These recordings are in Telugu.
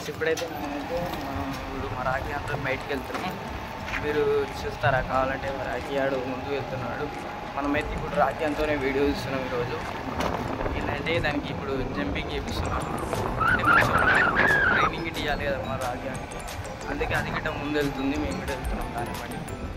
గైస్ ఇప్పుడైతే నేనైతే మనం ఇప్పుడు మా రాఖీ అంతా బయటికి వెళ్తున్నాం మీరు చూస్తారా కావాలంటే మా రాఖీ ఆడు ముందు వెళ్తున్నాడు మనమైతే ఇప్పుడు రాఖీ అంతోనే వీడియో చూస్తున్నాం ఈరోజు ఏంటంటే దానికి ఇప్పుడు జంపింగ్ చేపిస్తున్నాం అంటే కొంచెం ట్రైనింగ్ ఇవ్వాలి కదా మా రాఖీ అని అందుకే అది గిట్ట ముందు వెళ్తుంది మేము కూడా వెళ్తున్నాం దాన్ని బట్టి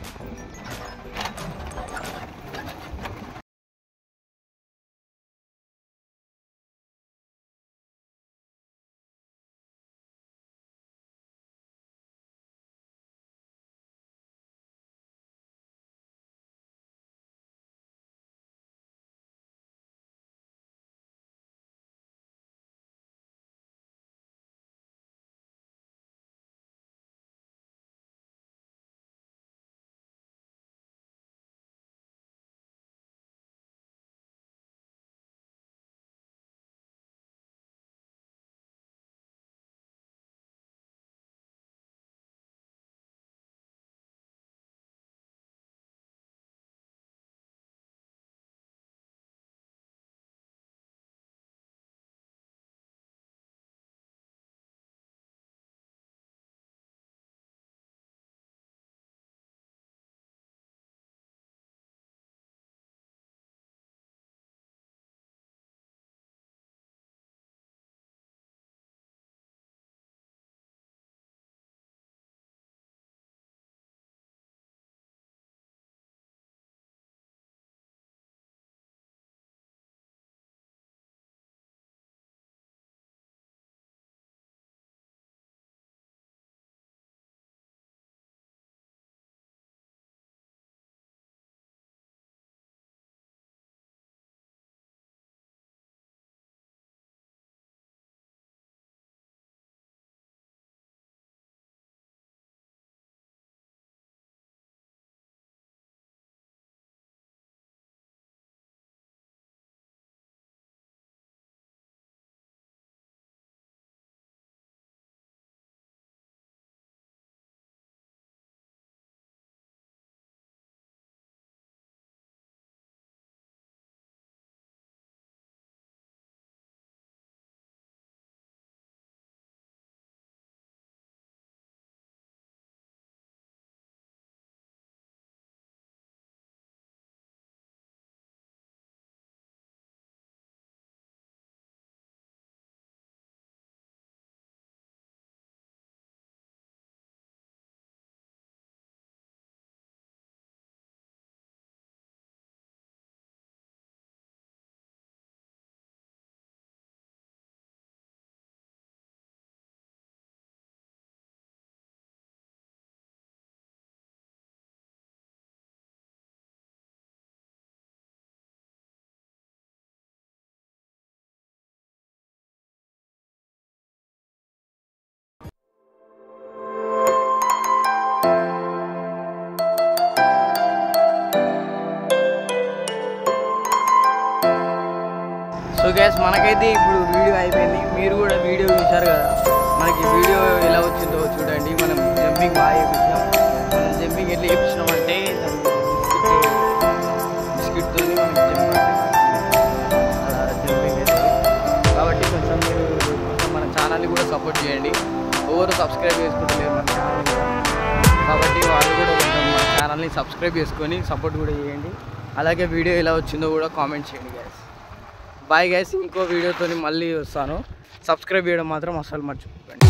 సో గ్యాస్ మనకైతే ఇప్పుడు వీడియో అయిపోయింది మీరు కూడా వీడియో చూశారు కదా మనకి వీడియో ఎలా వచ్చిందో చూడండి మనం జంపింగ్ బాగా చేపించాం మనం జంపింగ్ ఎట్లా చేపించినాం అంటే బిస్కెట్తో మనకి జంపింగ్ అలా జంపింగ్ అవుతుంది కాబట్టి కొంచెం మీరు కొంచెం మన ఛానల్ని కూడా సపోర్ట్ చేయండి ఎవరు సబ్స్క్రైబ్ చేసుకుంటలేరు మన ఛానల్ కూడా కాబట్టి వాళ్ళు కూడా కొంచెం మన ఛానల్ని సబ్స్క్రైబ్ చేసుకొని సపోర్ట్ కూడా చేయండి అలాగే వీడియో ఎలా వచ్చిందో కూడా కామెంట్ చేయండి గ్యాస్ బాయ్ గైస్ ఇంకో వీడియోతో మళ్ళీ వస్తాను సబ్స్క్రైబ్ చేయడం మాత్రం అసలు మర్చిపోకండి